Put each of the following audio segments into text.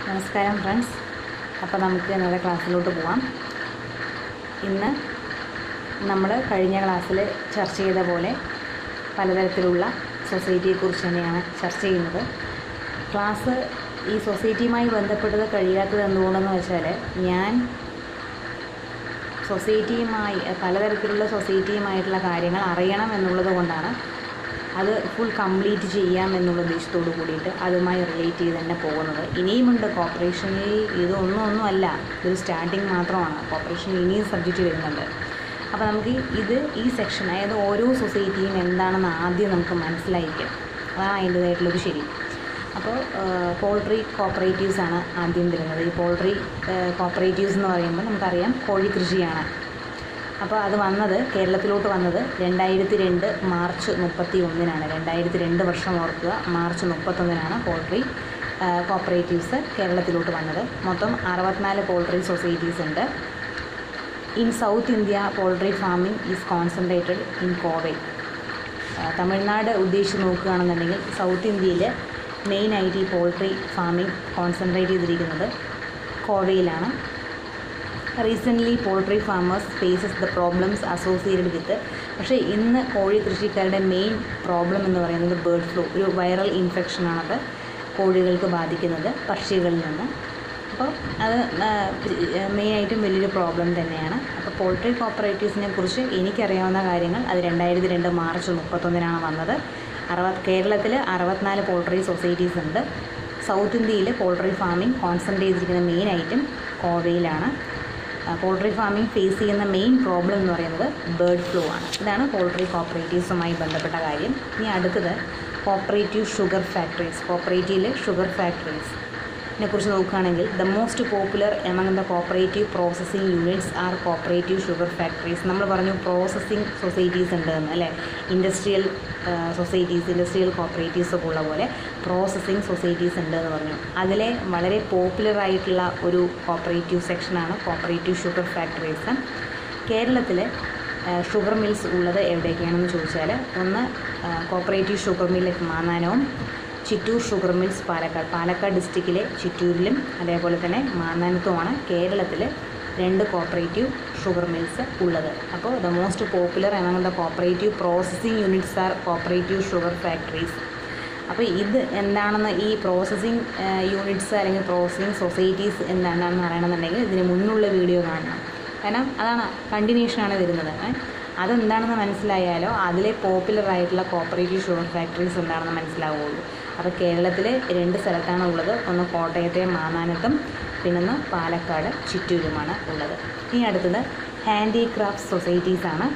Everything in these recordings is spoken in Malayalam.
നമസ്കാരം ഫ്രണ്ട്സ് അപ്പോൾ നമുക്ക് ഇന്നത്തെ ക്ലാസ്സിലോട്ട് പോവാം ഇന്ന് നമ്മൾ കഴിഞ്ഞ ക്ലാസ്സിൽ ചർച്ച ചെയ്ത പോലെ പലതരത്തിലുള്ള സൊസൈറ്റിയെക്കുറിച്ച് തന്നെയാണ് ചർച്ച ചെയ്യുന്നത് ക്ലാസ് ഈ സൊസൈറ്റിയുമായി ബന്ധപ്പെട്ടത് കഴിയാത്തത് എന്തുകൊണ്ടെന്ന് വെച്ചാൽ ഞാൻ സൊസൈറ്റിയുമായി പലതരത്തിലുള്ള സൊസൈറ്റിയുമായിട്ടുള്ള കാര്യങ്ങൾ അറിയണം എന്നുള്ളത് കൊണ്ടാണ് അത് ഫുൾ കംപ്ലീറ്റ് ചെയ്യാം എന്നുള്ള ഉദ്ദേശത്തോട് കൂടിയിട്ട് അതുമായി റിലേറ്റ് ചെയ്ത് തന്നെ പോകുന്നത് ഇനിയുമുണ്ട് കോപ്പറേഷനിൽ ഇതൊന്നും ഒന്നുമല്ല ഇതൊരു സ്റ്റാർട്ടിങ് മാത്രമാണ് കോപ്പറേഷനിൽ ഇനിയും സബ്ജക്റ്റ് വരുന്നുണ്ട് അപ്പോൾ നമുക്ക് ഇത് ഈ സെക്ഷൻ അതായത് ഓരോ സൊസൈറ്റിയും എന്താണെന്ന് ആദ്യം നമുക്ക് മനസ്സിലായിരിക്കും അതാണ് അതിൻ്റേതായിട്ടുള്ളൊരു ശരി അപ്പോൾ പോൾട്രി കോപ്പറേറ്റീവ്സ് ആണ് ആദ്യം വരുന്നത് ഈ പോൾട്രി കോപ്പറേറ്റീവ്സ് എന്ന് പറയുമ്പോൾ നമുക്കറിയാം കോഴി കൃഷിയാണ് അപ്പോൾ അത് വന്നത് കേരളത്തിലോട്ട് വന്നത് രണ്ടായിരത്തി രണ്ട് മാർച്ച് മുപ്പത്തി ഒന്നിനാണ് രണ്ടായിരത്തി രണ്ട് വർഷം ഓർക്കുക മാർച്ച് മുപ്പത്തൊന്നിനാണ് പോൾട്രി കോപ്പറേറ്റീവ്സ് കേരളത്തിലോട്ട് വന്നത് മൊത്തം അറുപത്തിനാല് പോൾട്രി സൊസൈറ്റീസ് ഉണ്ട് in South India poultry farming is concentrated in Kovai Tamil Nadu ഉദ്ദേശിച്ച് നോക്കുകയാണെന്നുണ്ടെങ്കിൽ സൗത്ത് ഇന്ത്യയിൽ മെയിനായിട്ട് ഈ പോൾട്രി ഫാമിംഗ് കോൺസെൻട്രേറ്റ് ചെയ്തിരിക്കുന്നത് കോവയിലാണ് recently poultry farmers faces the problems associated with പക്ഷേ ഇന്ന് കോഴി കൃഷിക്കാരുടെ മെയിൻ പ്രോബ്ലം എന്ന് പറയുന്നത് ബേർഡ് ഫ്ലൂ ഒരു വൈറൽ ഇൻഫെക്ഷനാണത് കോഴികൾക്ക് ബാധിക്കുന്നത് പക്ഷികളിൽ നിന്ന് അപ്പോൾ അത് മെയിനായിട്ടും വലിയൊരു പ്രോബ്ലം തന്നെയാണ് അപ്പോൾ പോൾട്രി കോപ്പറേറ്റീവ്സിനെ കുറിച്ച് എനിക്കറിയാവുന്ന കാര്യങ്ങൾ അത് രണ്ടായിരത്തി രണ്ട് മാർച്ച് മുപ്പത്തൊന്നിനാണ് വന്നത് അറുപത് കേരളത്തിൽ അറുപത്തിനാല് പോൾട്രി സൊസൈറ്റീസ് ഉണ്ട് സൗത്ത് ഇന്ത്യയിൽ പോൾട്രി ഫാമിംഗ് കോൺസെൻട്രേറ്റ് ചെയ്തിരിക്കുന്ന മെയിൻ ഐറ്റം കോവയിലാണ് പോൾട്രി ഫാമിംഗ് ഫേസ് ചെയ്യുന്ന മെയിൻ പ്രോബ്ലം എന്ന് പറയുന്നത് ബേർഡ് ഫ്ലൂ ആണ് ഇതാണ് പോൾട്രി കോപ്പറേറ്റീവ്സുമായി ബന്ധപ്പെട്ട കാര്യം ഇനി അടുത്തത് കോപ്പറേറ്റീവ് ഷുഗർ ഫാക്ടറീസ് കോപ്പറേറ്റീവിലെ ഷുഗർ ഫാക്ടറീസ് ഇതിനെക്കുറിച്ച് നോക്കുകയാണെങ്കിൽ the most popular among the cooperative processing units are cooperative sugar factories നമ്മൾ പറഞ്ഞു പ്രോസസ്സിംഗ് സൊസൈറ്റീസ് ഉണ്ട് എന്ന് അല്ലേ ഇൻഡസ്ട്രിയൽ സൊസൈറ്റീസ് ഇൻഡസ്ട്രിയൽ കോപ്പറേറ്റീവ്സ് ഒക്കെ ഉള്ള പോലെ പ്രോസസ്സിംഗ് സൊസൈറ്റീസ് ഉണ്ട് എന്ന് പറഞ്ഞു അതിലെ വളരെ പോപ്പുലർ ആയിട്ടുള്ള ഒരു കോപ്പറേറ്റീവ് സെക്ഷനാണ് കോപ്പറേറ്റീവ് ഷുഗർ ഫാക്ടറീസ് കേരളത്തിൽ ഷുഗർ മിൽസ് ഉള്ളത് എവിടെയൊക്കെയാണെന്ന് ചോദിച്ചാൽ ഒന്ന് കോപ്പറേറ്റീവ് ഷുഗർ മിൽ മാന്നാനവും ചിറ്റൂർ ഷുഗർ മിൽസ് പാലക്കാട് പാലക്കാട് ഡിസ്ട്രിക്റ്റിലെ ചിറ്റൂരിലും അതേപോലെ തന്നെ മാന്നാനത്തുമാണ് കേരളത്തിൽ രണ്ട് കോപ്പറേറ്റീവ് ഷുഗർ മിൽസ് ഉള്ളത് അപ്പോൾ the most popular among the cooperative processing units are cooperative sugar factories അപ്പോൾ ഇത് എന്താണെന്ന് ഈ പ്രോസസ്സിംഗ് യൂണിറ്റ്സ് അല്ലെങ്കിൽ പ്രോസസ്സിംഗ് സൊസൈറ്റീസ് എന്താണെന്ന് അറിയണമെന്നുണ്ടെങ്കിൽ ഇതിന് മുന്നുള്ള വീഡിയോ കാണണം കാരണം അതാണ് കണ്ടിന്യൂഷനാണ് വരുന്നത് അതെന്താണെന്ന് മനസ്സിലായാലോ അതിലെ പോപ്പുലർ ആയിട്ടുള്ള കോപ്പറേറ്റീവ് ഷുഗർ ഫാക്ടറീസ് എന്താണെന്ന് മനസ്സിലാവുള്ളൂ അപ്പോൾ കേരളത്തിൽ രണ്ട് സ്ഥലത്താണ് ഉള്ളത് ഒന്ന് കോട്ടയത്തെ മാന്നാനത്തും പിന്നൊന്ന് പാലക്കാട് ചിറ്റൂരുമാണ് ഉള്ളത് ഇനി അടുത്തത് ഹാൻഡിക്രാഫ്റ്റ് സൊസൈറ്റീസ് ആണ്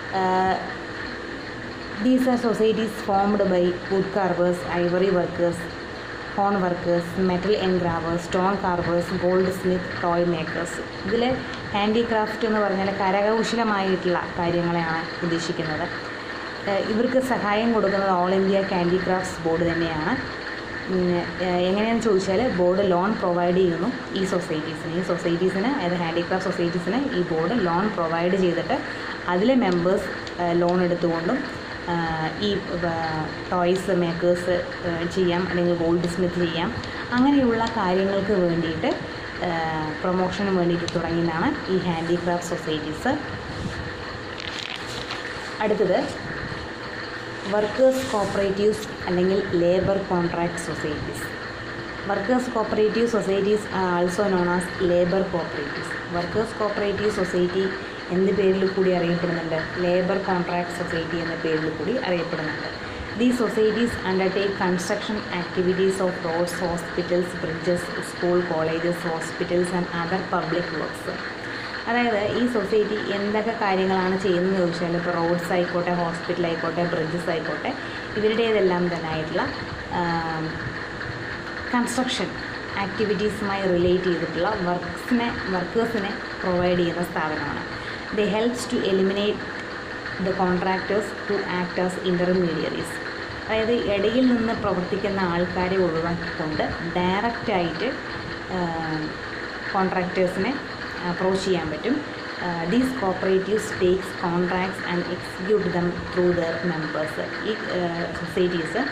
these are societies formed by wood carvers ivory workers horn workers metal engravers stone carvers goldsmith toy makers ഇതിൽ ഹാൻഡിക്രാഫ്റ്റ് എന്ന് പറഞ്ഞാൽ കരകൗശലമായിട്ടുള്ള കാര്യങ്ങളെയാണ് ഉദ്ദേശിക്കുന്നത് ഇവർക്ക് സഹായം കൊടുക്കുന്നത് ഓൾ ഇന്ത്യ ഹാൻഡിക്രാഫ്റ്റ്സ് ബോർഡ് തന്നെയാണ് എങ്ങനെയാണെന്ന് ചോദിച്ചാൽ ബോർഡ് ലോൺ പ്രൊവൈഡ് ചെയ്യുന്നു ഈ സൊസൈറ്റീസിന് ഈ സൊസൈറ്റീസിന് അതായത് ഹാൻഡിക്രാഫ്റ്റ് സൊസൈറ്റീസിന് ഈ ബോർഡ് ലോൺ പ്രൊവൈഡ് ചെയ്തിട്ട് അതിലെ മെമ്പേഴ്സ് ലോൺ എടുത്തുകൊണ്ടും ഈ ടോയ്സ് മേക്കേഴ്സ് ചെയ്യാം അല്ലെങ്കിൽ ഗോൾഡ് സ്മിത്ത് ചെയ്യാം അങ്ങനെയുള്ള കാര്യങ്ങൾക്ക് വേണ്ടിയിട്ട് പ്രൊമോഷന് വേണ്ടിയിട്ട് തുടങ്ങിയതാണ് ഈ ഹാൻഡിക്രാഫ്റ്റ് സൊസൈറ്റീസ് അടുത്തത് വർക്കേഴ്സ് കോപ്പറേറ്റീവ്സ് അല്ലെങ്കിൽ labour contract societies workers cooperative societies also known as labour cooperatives workers cooperative society എന്ന പേരിൽ കൂടി അറിയപ്പെടുന്നുണ്ട് ലേബർ കോൺട്രാക്ട് സൊസൈറ്റി എന്ന പേരിൽ കൂടി അറിയപ്പെടുന്നുണ്ട് the societies undertake construction activities of roads hospitals bridges school colleges hospitals and other public works അതായത് ഈ സൊസൈറ്റി എന്തൊക്കെ കാര്യങ്ങളാണ് ചെയ്യുന്നതെന്ന് ചോദിച്ചാൽ ഇപ്പോൾ റോഡ്സ് ആയിക്കോട്ടെ ഹോസ്പിറ്റൽ ആയിക്കോട്ടെ ബ്രിഡ്ജസ് ആയിക്കോട്ടെ ഇവരുടേതെല്ലാം തന്നെ ആയിട്ടുള്ള കൺസ്ട്രക്ഷൻ ആക്ടിവിറ്റീസുമായി റിലേറ്റ് ചെയ്തിട്ടുള്ള വർക്ക്സിനെ വർക്കേഴ്സിനെ പ്രൊവൈഡ് ചെയ്യുന്ന സ്ഥാപനമാണ് the helps to eliminate the contractors to act as intermediaries അതായത് ഇടയിൽ നിന്ന് പ്രവർത്തിക്കുന്ന ആൾക്കാരെ ഒഴിവാക്കിക്കൊണ്ട് ഡയറക്റ്റായിട്ട് കോൺട്രാക്ടേഴ്സിനെ അപ്രോച്ച് ചെയ്യാൻ പറ്റും these cooperatives takes contracts and execute them through their members ഈ സൊസൈറ്റീസ്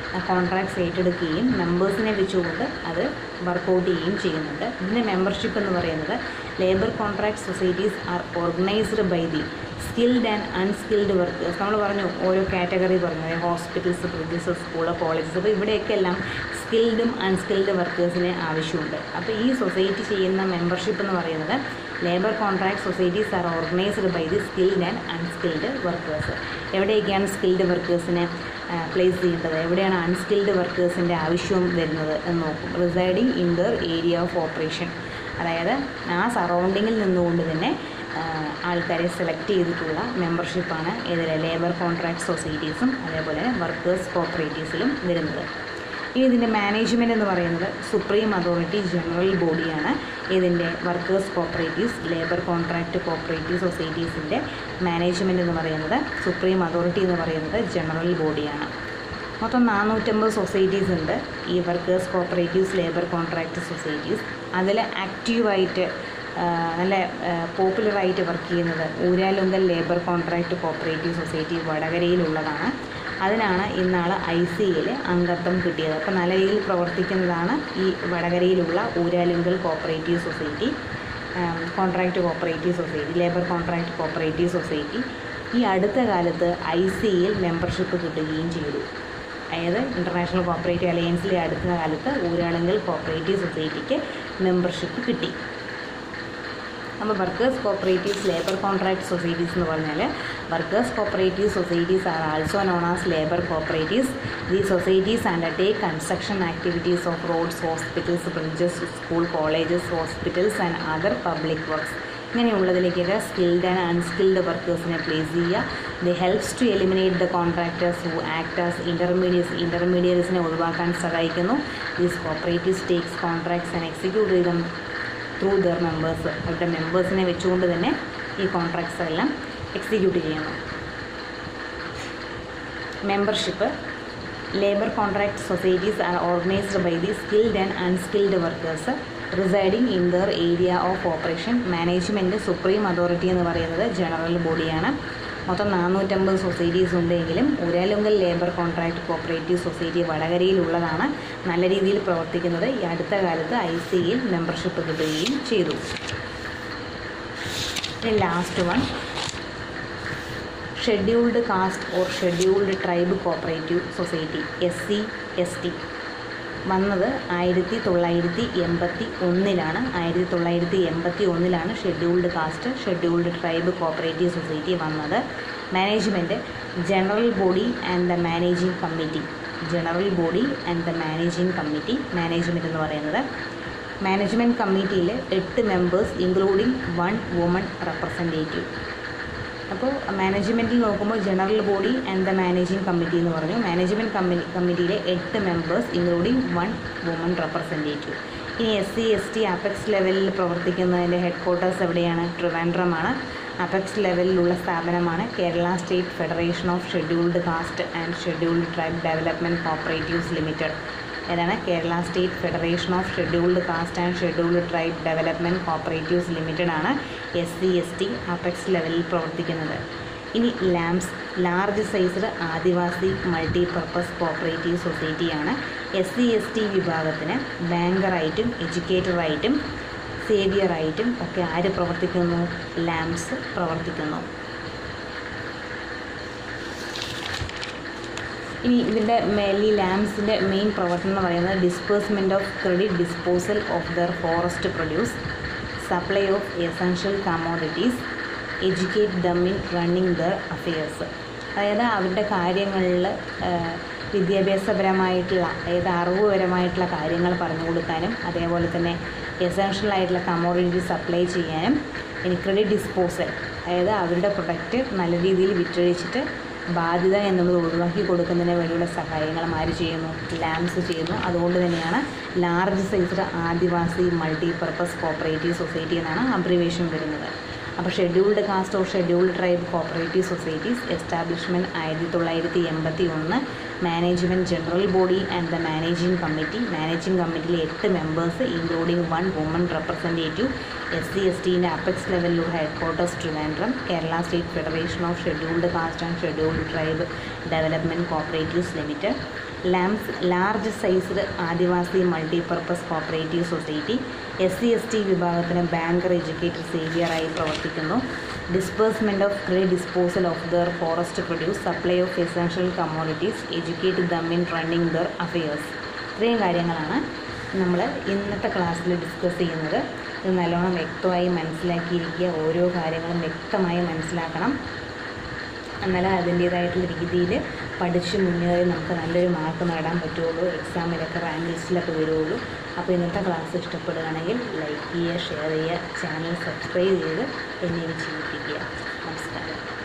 കോൺട്രാക്ട്സ് ഏറ്റെടുക്കുകയും മെമ്പേഴ്സിനെ വെച്ചുകൊണ്ട് അത് വർക്കൗട്ട് ചെയ്യുകയും ചെയ്യുന്നുണ്ട് ഇതിൻ്റെ മെമ്പർഷിപ്പ് എന്ന് പറയുന്നത് labour contract societies are organised by the skilled and unskilled workers നമ്മൾ പറഞ്ഞു ഓരോ കാറ്റഗറി പറഞ്ഞു ഹോസ്പിറ്റൽസ് ബ്രിഡ്ജസ് സ്കൂള് കോളേജസ് അപ്പോൾ ഇവിടെയൊക്കെ എല്ലാം സ്കിൽഡും അൺസ്കിൽഡ് വർക്കേഴ്സിന് ആവശ്യമുണ്ട് അപ്പോൾ ഈ സൊസൈറ്റി ചെയ്യുന്ന മെമ്പർഷിപ്പ് എന്ന് പറയുന്നത് labour contract societies are organised by the skilled and unskilled workers എവിടെയൊക്കെയാണ് സ്കിൽഡ് വർക്കേഴ്സിനെ പ്ലേസ് ചെയ്യേണ്ടത് എവിടെയാണ് അൺസ്കിൽഡ് വർക്കേഴ്സിൻ്റെ ആവശ്യം വരുന്നത് എന്ന് നോക്കും residing in their area of operation അതായത് ആ സറൗണ്ടിങ്ങിൽ നിന്നുകൊണ്ട് തന്നെ ആ, ആൾക്കാരെ സെലക്ട് ചെയ്തിട്ടുള്ള മെമ്പർഷിപ്പാണ് ഇതിലെ ലേബർ കോൺട്രാക്ട് സൊസൈറ്റീസും അതേപോലെ വർക്കേഴ്സ് കോപ്പറേറ്റീവ്സിലും വരുന്നത് ഇനി ഇതിൻ്റെ മാനേജ്മെൻറ്റ് എന്ന് പറയുന്നത് സുപ്രീം അതോറിറ്റി ജനറൽ ബോഡിയാണ് ഇതിൻ്റെ workers cooperatives labour contract cooperative സൊസൈറ്റീസിൻ്റെ മാനേജ്മെൻറ്റ് എന്ന് പറയുന്നത് സുപ്രീം അതോറിറ്റി എന്ന് പറയുന്നത് ജനറൽ ബോഡിയാണ് മൊത്തം നാനൂറ്റമ്പത് സൊസൈറ്റീസ് ഉണ്ട് ഈ workers cooperatives labour contract societies അതിൽ ആക്റ്റീവായിട്ട് ആ, നല്ല പോപ്പുലറായിട്ട് വർക്ക് ചെയ്യുന്നത് Uralungal labour contract cooperative society വടകരയിലുള്ളതാണ് അതിനാണ് ഇന്നാൾ ഐ സി യിൽ അംഗത്വം കിട്ടിയത് അപ്പോൾ നല്ല രീതിയിൽ പ്രവർത്തിക്കുന്നതാണ് ഈ വടകരയിലുള്ള Uralungal cooperative society contract cooperative society labour contract cooperative society ഈ അടുത്ത കാലത്ത് ഐ സി യിൽ മെമ്പർഷിപ്പ് കിട്ടുകയും ചെയ്തു അതായത് ഇൻ്റർനാഷണൽ കോപ്പറേറ്റീവ് അലയൻസിലെ അടുത്ത കാലത്ത് ഊരാളുങ്കൽ കോപ്പറേറ്റീവ് സൊസൈറ്റിക്ക് മെമ്പർഷിപ്പ് കിട്ടി നമ്മൾ workers cooperatives labour contract societies എന്ന് പറഞ്ഞാൽ workers cooperative societies are also known as labour cooperatives the societies undertake construction activities of roads hospitals bridges school colleges hospitals and other public works ഇങ്ങനെയുള്ളതിലേക്കൊക്കെ സ്കിൽഡ് ആൻഡ് അൺസ്കിൽഡ് വർക്കേഴ്സിനെ പ്ലേസ് ചെയ്യുക the helps to eliminate the contractors who act as intermediates ഇൻ്റർമീഡിയറ്റ്സിനെ ഒഴിവാക്കാൻ സഹായിക്കുന്നു these cooperatives takes contracts and execute ചെയ്തം ത്രൂ ദർ മെമ്പേഴ്സ് അവരുടെ മെമ്പേഴ്സിനെ വെച്ചുകൊണ്ട് തന്നെ ഈ കോൺട്രാക്ട്സ് എല്ലാം എക്സിക്യൂട്ട് ചെയ്യണം membership labour contract societies are organised by the skilled and unskilled workers residing in their area of operation management supreme authority എന്ന് പറയുന്നത് ജനറൽ ബോഡിയാണ് മൊത്തം നാനൂറ്റമ്പത് സൊസൈറ്റീസ് ഉണ്ടെങ്കിലും Uralungal labour contract cooperative society വടകരയിലുള്ളതാണ് നല്ല രീതിയിൽ പ്രവർത്തിക്കുന്നത് ഈ അടുത്ത കാലത്ത് ഐ സിയിൽ മെമ്പർഷിപ്പ് കിട്ടുകയും ചെയ്തു last one scheduled caste or scheduled tribe cooperative society S C S T വന്നത് ആയിരത്തി തൊള്ളായിരത്തി എൺപത്തി ഒന്നിലാണ് ആയിരത്തി തൊള്ളായിരത്തി എൺപത്തി ഒന്നിലാണ് scheduled caste scheduled tribe cooperative society വന്നത് management general body and the managing committee general body and the managing committee management എന്ന് പറയുന്നത് മാനേജ്മെൻറ്റ് കമ്മിറ്റിയിൽ എട്ട് members including one woman representative അപ്പോൾ മാനേജ്മെൻറ്റിൽ നോക്കുമ്പോൾ general body and the managing committee എന്ന് പറഞ്ഞു മാനേജ്മെൻറ്റ് കമ്മിറ്റി കമ്മിറ്റിയിലെ എട്ട് members including one woman representative ഇനി S C S T apex ലെവലിൽ പ്രവർത്തിക്കുന്നതിൻ്റെ ഹെഡ് ക്വാർട്ടേഴ്സ് എവിടെയാണ് ട്രിവാൻഡ്രമാണ് അപെക്സ് ലെവലിലുള്ള സ്ഥാപനമാണ് Kerala state federation of scheduled caste and scheduled tribe development cooperatives limited ഏതാണ് Kerala state federation of scheduled caste and scheduled tribe development cooperatives limited ആണ് S C S T apex ലെവലിൽ പ്രവർത്തിക്കുന്നത് ഇനി ലാംസ് ലാർജ് സൈസ്ഡ് ആദിവാസി മൾട്ടി പർപ്പസ് കോപ്പറേറ്റീവ് സൊസൈറ്റിയാണ് എസ് സി എസ് ടി വിഭാഗത്തിന് ബാങ്കറായിട്ടും എഡ്യൂക്കേറ്ററായിട്ടും സേവിയറായിട്ടും ഒക്കെ ആര് പ്രവർത്തിക്കുന്നു ലാംസ് പ്രവർത്തിക്കുന്നു ഇനി ഇതിൻ്റെ ഈ ലാംസിൻ്റെ മെയിൻ പ്രവർത്തനം എന്ന് പറയുന്നത് disbursement of credit disposal of the forest produce supply of essential commodities educate them in running the affairs അതായത് അവരുടെ കാര്യങ്ങളിൽ വിദ്യാഭ്യാസപരമായിട്ടുള്ള അതായത് അറിവുപരമായിട്ടുള്ള കാര്യങ്ങൾ പറഞ്ഞു കൊടുക്കാനും അതേപോലെ തന്നെ എസൻഷ്യൽ ആയിട്ടുള്ള കമോഡിറ്റി സപ്ലൈ ചെയ്യാനും ഇനി ക്രെഡിറ്റ് ഡിസ്പോസൽ അതായത് അവരുടെ പ്രൊഡക്റ്റ് നല്ല രീതിയിൽ വിറ്റഴിച്ചിട്ട് ബാധ്യത എന്നുള്ളത് ഒഴിവാക്കി കൊടുക്കുന്നതിന് വേണ്ടിയുള്ള സഹായങ്ങളും ആര് ചെയ്യുന്നു ലാംസ് ചെയ്യുന്നു അതുകൊണ്ട് തന്നെയാണ് ലാർജ് സൈസ്ഡ് ആദിവാസി മൾട്ടി പർപ്പസ് കോപ്പറേറ്റീവ് സൊസൈറ്റി എന്നാണ് അബ്രിവേഷൻ വരുന്നത് അപ്പോൾ scheduled caste or scheduled tribe cooperative societies establishment ആയിരത്തി തൊള്ളായിരത്തി എൺപത്തി ഒന്ന് management general body and the managing committee managing കമ്മിറ്റിയിലെ എട്ട് members including one woman representative S C S ടീൻ്റെ അപെക്സ് ലെവലിലുള്ള headquarters Trivandrum Kerala state federation of scheduled caste and scheduled tribe development cooperatives limited LAMPS large sized adivasi multipurpose cooperative society S C S T വിഭാഗത്തിന് ബാങ്കർ എഡ്യൂക്കേറ്റർ സേവിയറായി പ്രവർത്തിക്കുന്നു disbursement of credit disposal of the forest produce supply of essential commodities educate them in running the affairs ഇത്രയും കാര്യങ്ങളാണ് നമ്മൾ ഇന്നത്തെ ക്ലാസ്സിൽ ഡിസ്കസ് ചെയ്യുന്നത് ഇത് നല്ലോണം വ്യക്തമായി മനസ്സിലാക്കിയിരിക്കുക ഓരോ കാര്യങ്ങളും വ്യക്തമായി മനസ്സിലാക്കണം എന്നാലേ അതിൻ്റേതായിട്ടുള്ള രീതിയിൽ പഠിച്ച് മുന്നേറി നമുക്ക് നല്ലൊരു മാർക്ക് നേടാൻ പറ്റുള്ളൂ എക്സാമിലൊക്കെ റാങ്ക് ലിസ്റ്റിലൊക്കെ വരുള്ളൂ അപ്പോൾ ഇന്നത്തെ ക്ലാസ് ഇഷ്ടപ്പെടുകയാണെങ്കിൽ ലൈക്ക് ചെയ്യുക ഷെയർ ചെയ്യുക ചാനൽ സബ്സ്ക്രൈബ് ചെയ്ത് എന്നെ വിജയിപ്പിക്കുക നമസ്കാരം